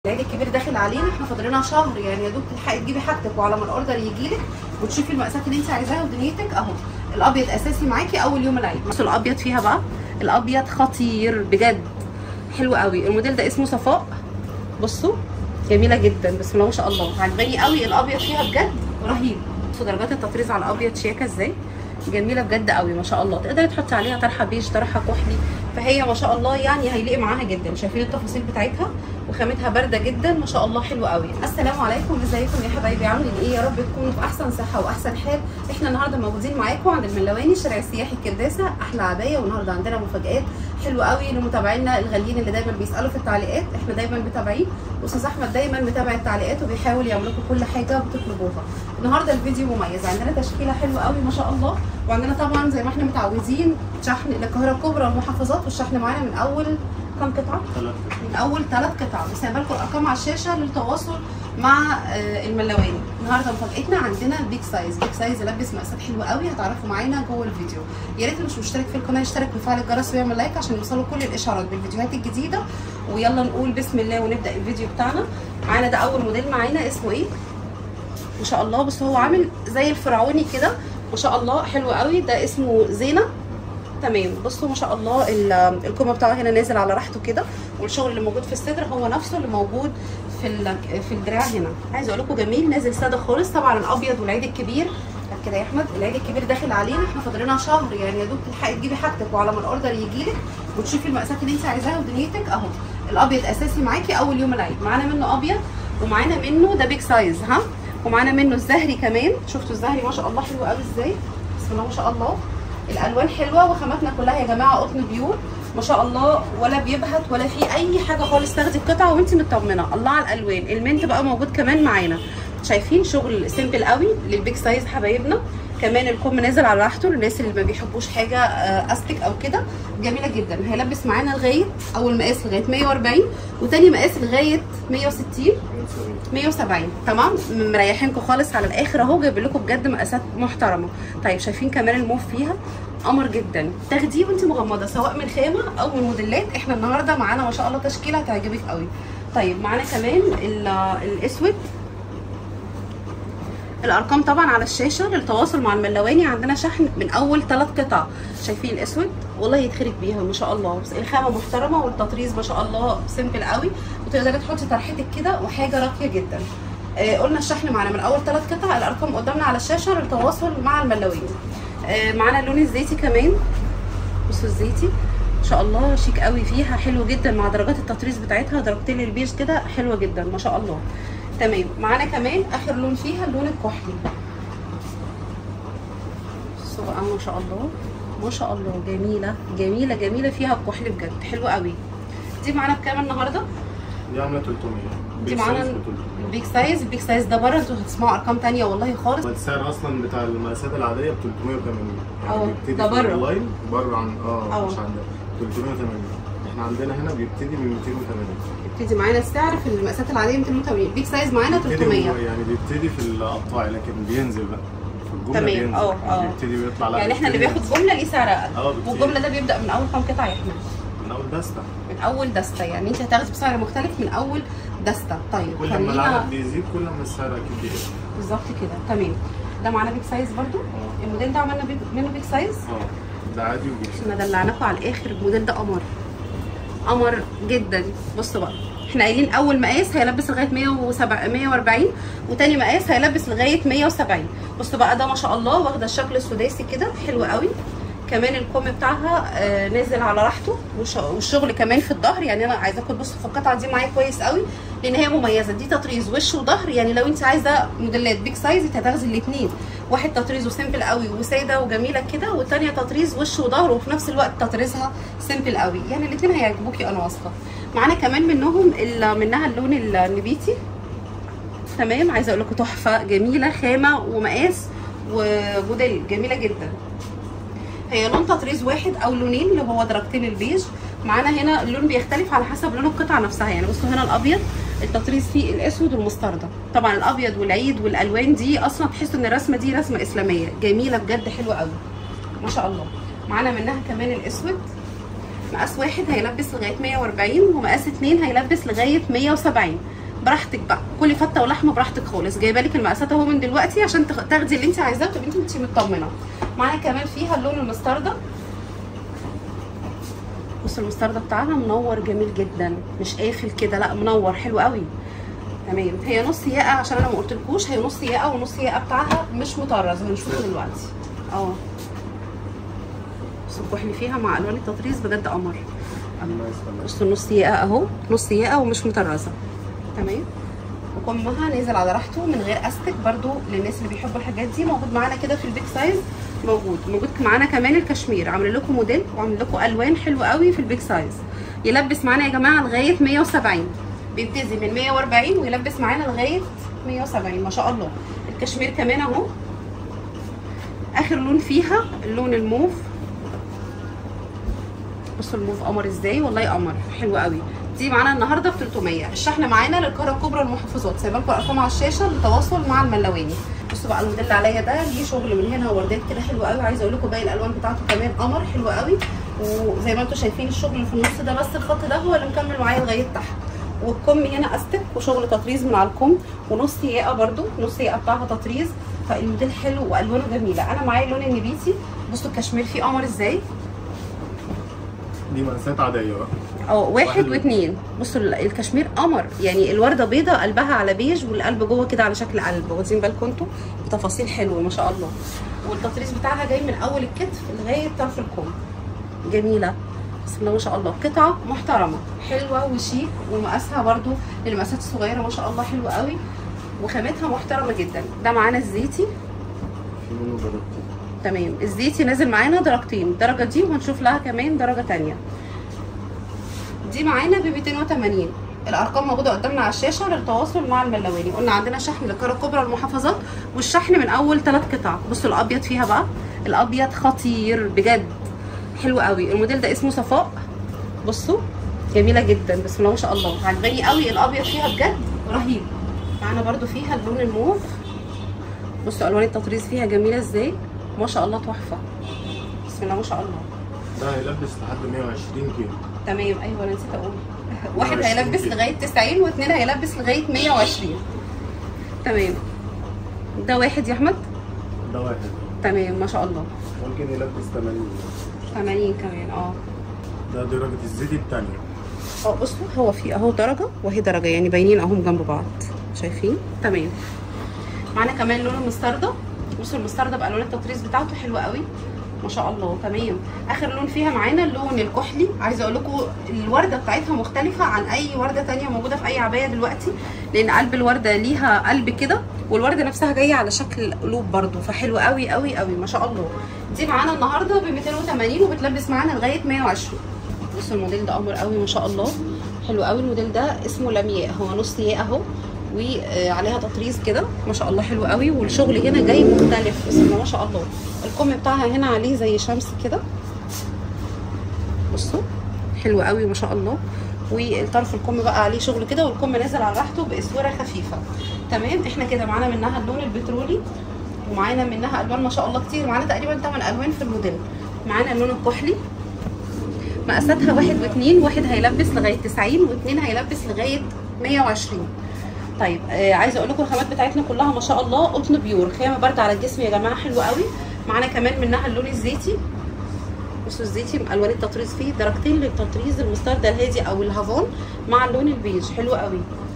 العيد الكبير داخل علينا احنا فاضل لنا شهر يعني يا دوب تلحقي تجيبي حاجتك وعلى ما الاوردر يجي لك وتشوفي المقاسات اللي انت عايزاها ودنيتك اهو الابيض اساسي معاكي اول يوم العيد بصوا الابيض فيها بقى الابيض خطير بجد حلو قوي الموديل ده اسمه صفاء بصوا جميله جدا بسم الله ما شاء الله عجباني قوي الابيض فيها بجد رهيب بصوا درجات التطريز على الابيض شياكه ازاي جميله بجد قوي ما شاء الله تقدري تحطي عليها طرحه بيج طرحه كحلي فهي ما شاء الله يعني هيليق معاها جدا شايفين التفاصيل بتاعتها وخامتها بارده جدا ما شاء الله حلوه قوي السلام عليكم ازيكم يا حبايبي عاملين ايه يا رب تكونوا في احسن صحه واحسن حال احنا النهارده موجودين معاكم عند الملواني الشارع السياحي الكرداسه احلى عبايه والنهارده عندنا مفاجات حلوه قوي لمتابعينا الغاليين اللي دايما بيسالوا في التعليقات احنا دايما متابعين واستاذ احمد دايما متابع التعليقات وبيحاول يعمل لكم كل حاجه بتطلبوها النهارده الفيديو مميز عندنا تشكيله حلوه قوي ما شاء الله وعندنا طبعا زي ما احنا متعودين شحن للقاهره الكبرى والمحافظات والشحن معانا من اول كم قطعه؟ من اول ثلاث قطع وسايبه لكم الارقام على الشاشه للتواصل مع الملواني النهارده مفاجاتنا عندنا بيج سايز بيج سايز يلبس مقاسات حلوه قوي هتعرفوا معانا جوه الفيديو يا ريت اللي مش مشترك في القناه يشترك ويفعل الجرس ويعمل لايك عشان يوصلوا كل الاشعارات بالفيديوهات الجديده ويلا نقول بسم الله ونبدا الفيديو بتاعنا معانا ده اول موديل معانا اسمه ايه ما شاء الله بس هو عامل زي الفرعوني كده ما شاء الله حلو قوي ده اسمه زينه تمام بصوا ما شاء الله الكومه بتاعه هنا نازل على راحته كده والشغل اللي موجود في الصدر هو نفسه اللي موجود في في الدراع هنا عايزه اقول لكم جميل نازل ساده خالص طبعا الابيض والعيد الكبير كده يا احمد العيد الكبير داخل علينا احنا فاضل لنا شهر يعني يا دوب تلحقي تجيبي حاجتك وعلى ما الاوردر يجي لك وتشوفي المقاسات اللي انت عايزاها ودنيتك اهو الابيض اساسي معاكي اول يوم العيد معانا منه ابيض ومعانا منه ده بيج سايز ها ومعانا منه الزهري كمان شفتوا الزهري ما شاء الله حلو قوي ازاي بسم الله ما شاء الله الالوان حلوه وخاماتنا كلها يا جماعه قطن بيور ما شاء الله ولا بيبهت ولا في اي حاجه خالص تاخدي القطعه وانت مطمنه الله على الالوان المنت بقى موجود كمان معانا شايفين شغل سيمبل قوي للبيج سايز حبايبنا كمان الكم نازل على راحته للناس اللي ما بيحبوش حاجه استك او كده جميله جدا هيلبس معانا لغايه اول مقاس لغايه 140 وتاني مقاس لغايه 160 170 تمام مريحينكم خالص على الاخر اهو جايب لكم بجد مقاسات محترمه طيب شايفين كمان الموف فيها قمر جدا تاخديه وانت مغمضه سواء من خامه او من موديلات احنا النهارده معانا ما شاء الله تشكيله هتعجبك قوي طيب معانا كمان الاسود الارقام طبعا على الشاشه للتواصل مع الملواني عندنا شحن من اول ثلاث قطع شايفين الاسود والله يتخرج بيها ما شاء الله بس الخامه محترمه والتطريز ما شاء الله سيمبل قوي وتقدري تحطي طرحتك كده وحاجه راقيه جدا آه قلنا الشحن معانا من اول ثلاث قطع الارقام قدامنا على الشاشه للتواصل مع الملواني آه معانا اللون الزيتي كمان بصوا الزيتي ما شاء الله شيك قوي فيها حلو جدا مع درجات التطريز بتاعتها درجتين البيج كده حلوه جدا ما شاء الله تمام معانا كمان اخر لون فيها اللون الكحلي بصوا بقى ما شاء الله ما شاء الله جميله جميله جميله فيها الكحل بجد حلو قوي دي معانا بكام النهارده دي عامله 300 دي معانا البيج سايز البيج سايز ده بره انتوا هتسمعوا ارقام ثانيه والله خالص السعر اصلا بتاع المقاسات العاديه ب 380 اه بيبتدي ده بره اونلاين بره عن اه اه. مش عندنا 380 احنا عندنا هنا بيبتدي من 280 يبتدي معانا السعر في المقاسات العاديه 280 البيج سايز معانا بيبتدي 300 هو يعني بيبتدي في القطاعي لكن بينزل بقى في الجمله تمام، بينزل اه، اه. بيبتدي بيطلع لا يعني احنا اللي بيبتدي بياخد جمله ليه سعر اقل اه، بكتير. والجمله ده بيبدا من اول كام قطعه يا احمد من اول دسته من اول دسته يعني انت هتاخدي بسعر مختلف من اول دسته طيب كل ما العدد بيزيد كل ما السعر اكيد بيقل بالظبط كده تمام ده معانا بيج سايز برضو اه. الموديل ده عملنا بيج منه بيج سايز اه ده عادي وبيكسب احنا دلعناكم على الاخر الموديل ده قمر قمر جدا بصوا بقى احنا قايلين اول مقاس هيلبس لغايه 107 140 وتاني مقاس هيلبس لغايه 170 بصوا بقى ده ما شاء الله واخده الشكل السداسي كده حلو قوي كمان الكم بتاعها آه نازل على راحته وش- والشغل كمان في الظهر يعني انا عايزاكم تبصوا في القطعه دي معايا كويس قوي لان هي مميزه دي تطريز وش وظهر يعني لو انت عايزه موديلات بيج سايز انت هتاخدي الاثنين واحد تطريزه سيمبل قوي وساده وجميله كده والثانيه تطريز وش وظهر وفي نفس الوقت تطريزها سيمبل قوي يعني الاثنين هيعجبوكي انا واثقه معانا كمان منهم ال- منها اللون النبيتي تمام عايزه اقول لكم تحفه جميله خامه ومقاس وموديل جميله جدا هي لون تطريز واحد او لونين اللي هو درجتين البيج معانا هنا اللون بيختلف على حسب لون القطعه نفسها يعني بصوا هنا الابيض التطريز فيه الاسود والمستردة طبعا الابيض والعيد والالوان دي اصلا تحسوا ان الرسمه دي رسمه اسلاميه جميله بجد حلوه قوي ما شاء الله معانا منها كمان الاسود مقاس واحد هيلبس لغايه 140 ومقاس اتنين هيلبس لغايه 170 براحتك بقى كلي فته ولحمه براحتك خالص جايبه لك المقاسات اهو من دلوقتي عشان تاخ- تاخدي اللي انت عايزاه وتبقي انت انت مطمنه معانا كمان فيها اللون المستردة بص المستردة بتاعها منور جميل جدا مش قافل كده لا منور حلو قوي تمام هي نص ياقه عشان انا ما قلتلكوش هي نص ياقه ونص ياقه بتاعها مش مطرز هنشوفه دلوقتي اه بص الكحل فيها مع الوان التطريز بجد قمر الله يسلمك بصوا النص ياقه اهو نص ياقه ومش مطرزه تمام وكمها نازل على راحته من غير استك برضو للناس اللي بيحبوا الحاجات دي موجود معانا كده في البيك سايز موجود موجود معانا كمان الكشمير عامل لكم موديل وعامل لكم الوان حلوه قوي في البيك سايز يلبس معانا يا جماعه لغايه 170 بيبتدي من 140 ويلبس معانا لغايه 170 ما شاء الله الكشمير كمان اهو اخر لون فيها اللون الموف بصوا الموف قمر ازاي والله قمر حلو قوي دي معانا النهارده ب 300 الشحن معانا للقاهره الكبرى المحافظات سايبه لكم ارقام على الشاشه للتواصل مع الملواني بصوا بقى الموديل اللي عليا ده ليه شغل من هنا وردات كده حلو قوي عايزه اقول لكم باقي الالوان بتاعته كمان قمر حلو قوي وزي ما انتم شايفين الشغل اللي في النص ده بس الخط ده هو اللي مكمل معايا لغايه تحت والكم هنا استك وشغل تطريز من على الكم ونص ياقه برده نص ياقه بتاعها تطريز فالموديل حلو والوانه جميله انا معايا اللون النبيتي بصوا الكشمير فيه قمر ازاي دي مقاسات عاديه بقى اه واحد واحد واثنين بصوا ال- الكشمير قمر يعني الورده بيضه قلبها على بيج والقلب جوه كده على شكل قلب واخدين بالكم انتوا بتفاصيل حلوه ما شاء الله والتطريز بتاعها جاي من اول الكتف لغايه طرف الكم جميله بسم الله ما شاء الله قطعه محترمه حلوه وشيك ومقاسها برده للمقاسات الصغيره ما شاء الله حلوه قوي وخامتها محترمه جدا ده معانا الزيتي في منه درجتين تمام الزيتي نازل معانا درجتين الدرجه دي وهنشوف لها كمان درجه تانية دي معانا ب 280 الارقام موجوده قدامنا على الشاشه للتواصل مع الملواني قلنا عندنا شحن للقاره الكبرى المحافظات والشحن من اول ثلاث قطع بصوا الابيض فيها بقى الابيض خطير بجد حلو قوي الموديل ده اسمه صفاء بصوا جميله جدا بسم الله ما شاء الله عجباني قوي الابيض فيها بجد رهيب معانا برده فيها اللون الموف بصوا الوان التطريز فيها جميله ازاي ما شاء الله تحفه بسم الله ما شاء الله ده هيلبس لحد 120 كيلو تمام ايوه انا نسيت اقول واحد 120 هيلبس كيلو. لغايه 90 واثنين هيلبس لغايه 120 تمام ده واحد يا احمد ده واحد تمام ما شاء الله ممكن يلبس 80 80 كمان اه ده درجه الزيت الثانيه اه بصوا هو في اهو درجه وهي درجه يعني باينين اهم جنب بعض شايفين تمام معانا كمان لون المستردة بصوا المستردة بالوان التطريز بتاعته حلوه قوي ما شاء الله تمام اخر لون فيها معانا اللون الكحلي عايزه اقول لكم الورده بتاعتها مختلفه عن اي ورده تانية موجوده في اي عبايه دلوقتي لان قلب الورده ليها قلب كده والورده نفسها جايه على شكل قلوب برده فحلو قوي قوي قوي ما شاء الله دي معانا النهارده ب 280 وبتلبس معانا لغايه 120 بصوا الموديل ده قمر قوي ما شاء الله حلو قوي الموديل ده اسمه لمياء هو نص ياء اهو وعليها تطريز كده ما شاء الله حلو قوي والشغل هنا جاي مختلف بسم الله ما شاء الله الكم بتاعها هنا عليه زي شمس كده بصوا حلو قوي ما شاء الله والطرف الكم بقى عليه شغل كده والكم نازل على راحته باسوره خفيفه تمام احنا كده معانا منها اللون البترولي ومعانا منها الوان ما شاء الله كتير معانا تقريبا 8 الوان في الموديل معانا اللون الكحلي مقاساتها واحد واثنين واحد هيلبس لغايه 90 واثنين هيلبس لغايه 120 طيب آه عايزه اقول لكم الخامات بتاعتنا كلها ما شاء الله قطن بيور خامه بارده على الجسم يا جماعه حلوه قوي معانا كمان منها اللون الزيتي بصوا الزيتي الوان التطريز فيه درجتين للتطريز المستردة الهادي او الهافون مع اللون البيج حلو قوي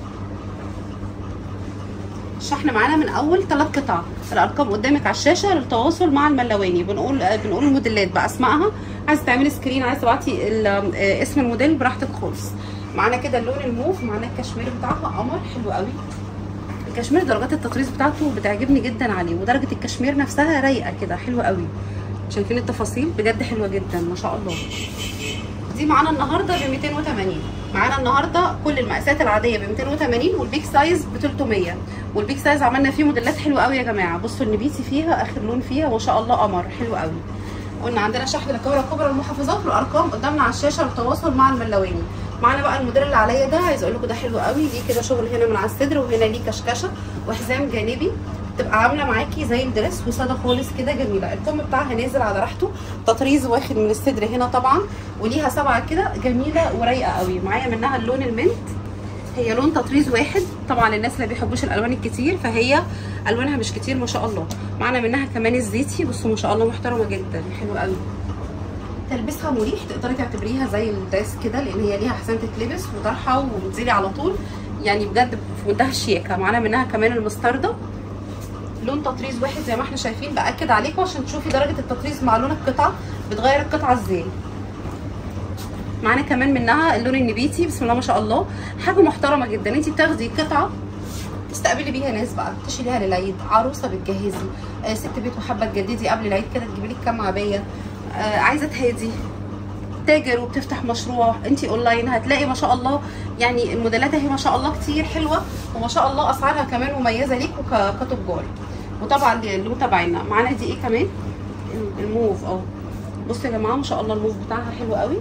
الشحن معانا من اول ثلاث قطع الارقام قدامك على الشاشه للتواصل مع الملواني بنقول آه، بنقول الموديلات باسمائها عايزه تعملي سكرين عايزه تبعتي ال- آه، اسم الموديل براحتك خالص معانا كده اللون الموف معانا الكشمير بتاعها قمر حلو قوي الكشمير درجات التطريز بتاعته بتعجبني جدا عليه ودرجه الكشمير نفسها رايقه كده حلوه قوي شايفين التفاصيل بجد حلوه جدا ما شاء الله دي معانا النهارده ب 280 معانا النهارده كل المقاسات العاديه ب 280 والبيك سايز ب 300 والبيك سايز عملنا فيه موديلات حلوه قوي يا جماعه بصوا النبيتي فيها اخر لون فيها ما شاء الله قمر حلو قوي قلنا عندنا شحن للقاهره الكبرى المحافظات والارقام قدامنا على الشاشه للتواصل مع الملواني معانا بقى الموديل اللي عليا ده عايز اقول لكم ده حلو قوي ليه كده شغل هنا من على الصدر وهنا ليه كشكشه وحزام جانبي تبقى عامله معاكي زي الدريس وساده خالص كده جميله الكم بتاعها نازل على راحته تطريز واخد من الصدر هنا طبعا وليها سبعه كده جميله ورايقه قوي معايا منها اللون المنت هي لون تطريز واحد طبعا الناس اللي بيحبوش الالوان الكتير فهي الوانها مش كتير ما شاء الله معانا منها كمان الزيتي بصوا ما شاء الله محترمه جدا حلوه قوي تلبسها مريح تقدري تعتبريها زي الدريس كده لان هي ليها حزام تتلبس وطرحه وبتنزلي على طول يعني بجد في منتهى الشياكه معانا منها كمان المستردة لون تطريز واحد زي ما احنا شايفين باكد عليكم عشان تشوفي درجه التطريز مع لون القطعه بتغير القطعه ازاي معانا كمان منها اللون النبيتي بسم الله ما شاء الله حاجه محترمه جدا انت بتاخدي قطعه تستقبلي بيها ناس بقى تشيليها للعيد عروسه بتجهزي آه ست بيت وحابه تجددي قبل العيد كده تجيبي لك كام عبايه آه عايزه تهادي تاجر وبتفتح مشروع انت اونلاين هتلاقي ما شاء الله يعني الموديلات اهي ما شاء الله كتير حلوه وما شاء الله اسعارها كمان مميزه ليكوا كتجار وطبعا اللي تبعنا معانا دي ايه كمان الموف اه بصوا يا جماعه ما شاء الله الموف بتاعها حلو قوي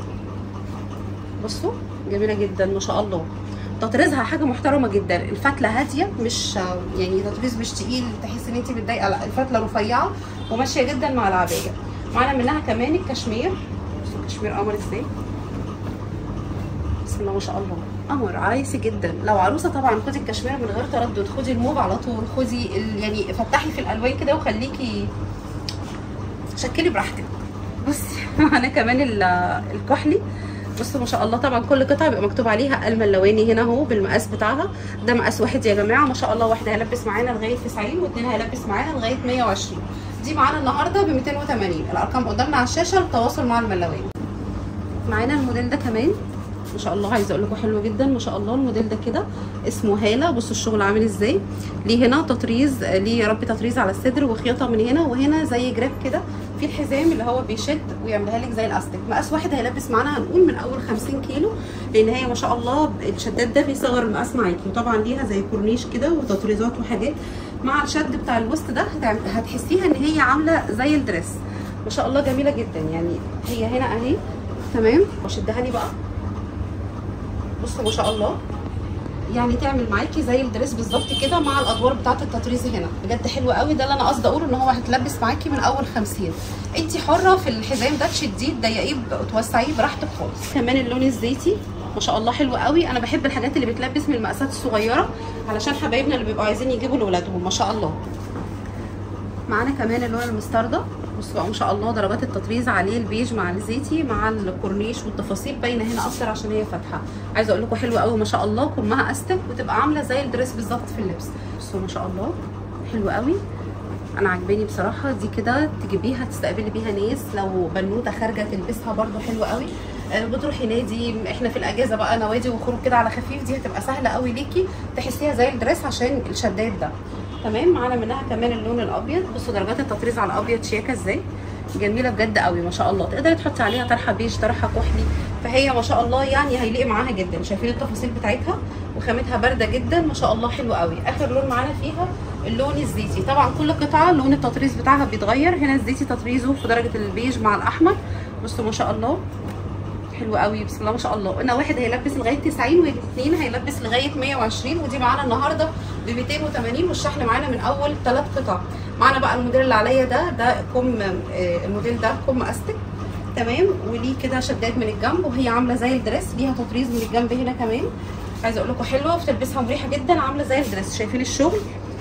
بصوا جميله جدا ما شاء الله تطريزها حاجه محترمه جدا الفتله هاديه مش يعني تطريز مش تقيل تحس ان انت متضايقه لا الفتله رفيعه وماشيه جدا مع العبايه معانا منها كمان الكشمير بصوا الكشمير قمر ازاي بسم الله ما شاء الله قمر عايسي جدا لو عروسه طبعا خدي الكشمير من غير تردد خدي الموف على طول خدي يعني فتحي في الالوان كده وخليكي شكلي براحتك بصي معانا كمان الكحلي بصوا ما شاء الله طبعا كل قطعه بيبقى مكتوب عليها الملواني هنا اهو بالمقاس بتاعها ده مقاس واحد يا جماعه ما شاء الله واحد هيلبس معانا لغايه 90 واثنين هيلبس معانا لغايه 120 دي معانا النهارده ب 280 الارقام قدامنا على الشاشه للتواصل مع الملواني معانا الموديل ده كمان ما شاء الله عايزه اقول لكم حلو جدا ما شاء الله الموديل ده كده اسمه هاله بصوا الشغل عامل ازاي ليه هنا تطريز ليه يا رب تطريز على الصدر وخياطه من هنا وهنا زي جراب كده في الحزام اللي هو بيشد ويعملها لك زي الاستيك مقاس واحد هيلبس معانا هنقول من اول 50 كيلو لان هي ما شاء الله الشداد ده بيصغر المقاس معاكي وطبعا ليها زي كورنيش كده وتطريزات وحاجات مع الشد بتاع الوسط ده هتحسيها ان هي عامله زي الدريس ما شاء الله جميله جدا يعني هي هنا اهي تمام وشدها لي بقى بصوا ما شاء الله يعني تعمل معاكي زي الدريس بالظبط كده مع الادوار بتاعه التطريز هنا بجد حلو قوي ده اللي انا قصدي اقوله ان هو هتلبس معاكي من اول 50 انت حره في الحزام ده تشديه تضيقيه وتوسعيه براحتك خالص كمان اللون الزيتي ما شاء الله حلو قوي انا بحب الحاجات اللي بتلبس من المقاسات الصغيره علشان حبايبنا اللي بيبقوا عايزين يجيبوا لاولادهم ما شاء الله معانا كمان اللون المستردة بصوا بقى ما شاء الله درجات التطريز عليه البيج مع الزيتي مع الكورنيش والتفاصيل باينه هنا اكتر عشان هي فاتحه عايزه اقول لكم حلوه قوي ما شاء الله كمها استك وتبقى عامله زي الدريس بالظبط في اللبس بصوا ما شاء الله حلو قوي انا عجباني بصراحه دي كده تجيبيها تستقبلي بيها ناس لو بنوته خارجه تلبسها برده حلوه قوي أه بتروحي نادي احنا في الاجازه بقى نوادي وخروج كده على خفيف دي هتبقى سهله قوي ليكي تحسيها زي الدريس عشان الشداد ده تمام معانا منها كمان اللون الابيض بصوا درجات التطريز على الابيض شياكه ازاي جميله بجد قوي ما شاء الله تقدري تحطي عليها طرحه بيج طرحه كحلي فهي ما شاء الله يعني هيليق معاها جدا شايفين التفاصيل بتاعتها وخامتها بارده جدا ما شاء الله حلو قوي اخر لون معانا فيها اللون الزيتي طبعا كل قطعه لون التطريز بتاعها بيتغير هنا الزيتي تطريزه في درجه البيج مع الاحمر بصوا ما شاء الله حلو قوي بسم الله ما شاء الله قلنا واحد هيلبس لغايه 90 واثنين هيلبس لغايه 120 ودي معانا النهارده ب 280 والشحن معانا من اول ثلاث قطع معانا بقى الموديل اللي عليا ده ده كم الموديل ده كم استك تمام وليه كده شداد من الجنب وهي عامله زي الدريس ليها تطريز من الجنب هنا كمان عايزه اقول لكم حلوه وبتلبسها مريحه جدا عامله زي الدريس شايفين الشغل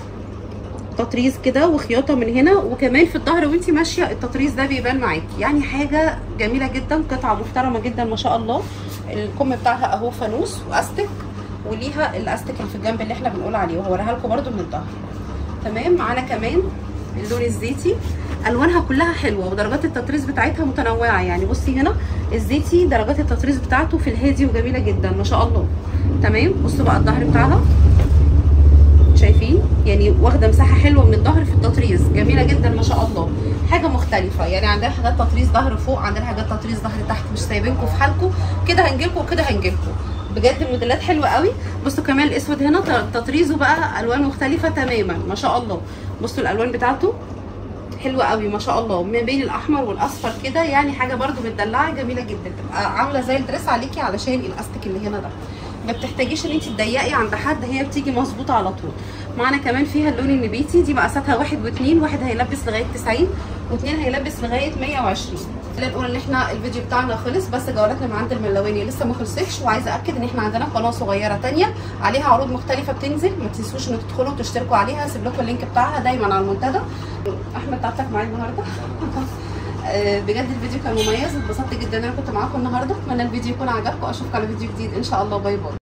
تطريز كده وخياطه من هنا وكمان في الظهر وانت ماشيه التطريز ده بيبان معاكي يعني حاجه جميله جدا قطعه محترمه جدا ما شاء الله الكم بتاعها اهو فانوس واستك وليها الاستك اللي في الجنب اللي احنا بنقول عليه وهوريها لكم برده من الظهر تمام معانا كمان اللون الزيتي الوانها كلها حلوه ودرجات التطريز بتاعتها متنوعه يعني بصي هنا الزيتي درجات التطريز بتاعته في الهادي وجميله جدا ما شاء الله تمام بصوا بقى الظهر بتاعها شايفين يعني واخده مساحه حلوه من الظهر في التطريز جميله جدا ما شاء الله حاجه مختلفه يعني عندنا حاجات تطريز ظهر فوق عندنا حاجات تطريز ظهر تحت مش سايبينكم في حالكم كده هنجيلكم وكده هنجيلكم بجد الموديلات حلوه قوي بصوا كمان الاسود هنا تطريزه بقى الوان مختلفه تماما ما شاء الله بصوا الالوان بتاعته حلوه قوي ما شاء الله ما بين الاحمر والاصفر كده يعني حاجه برده متدلعه جميله جدا تبقى عامله زي الدريس عليكي علشان الاستيك اللي هنا ده ما بتحتاجيش ان انت تضيقي عند حد هي بتيجي مظبوطه على طول معانا كمان فيها اللون النبيتي دي مقاساتها واحد واثنين واحد هيلبس لغايه 90 واثنين هيلبس لغايه 120 خلينا نقول ان احنا الفيديو بتاعنا خلص بس جولتنا من عند الملواني لسه ما خلصتش وعايزه اكد ان احنا عندنا قناه صغيره ثانيه عليها عروض مختلفه بتنزل ما تنسوش ان تدخلوا وتشتركوا عليها هسيب لكم اللينك بتاعها دايما على المنتدى احمد تعبتك معايا النهارده بجد الفيديو كان مميز اتبسطت جدا ان انا كنت معاكم النهارده اتمنى الفيديو يكون عجبكم اشوفكم على فيديو جديد ان شاء الله باي باي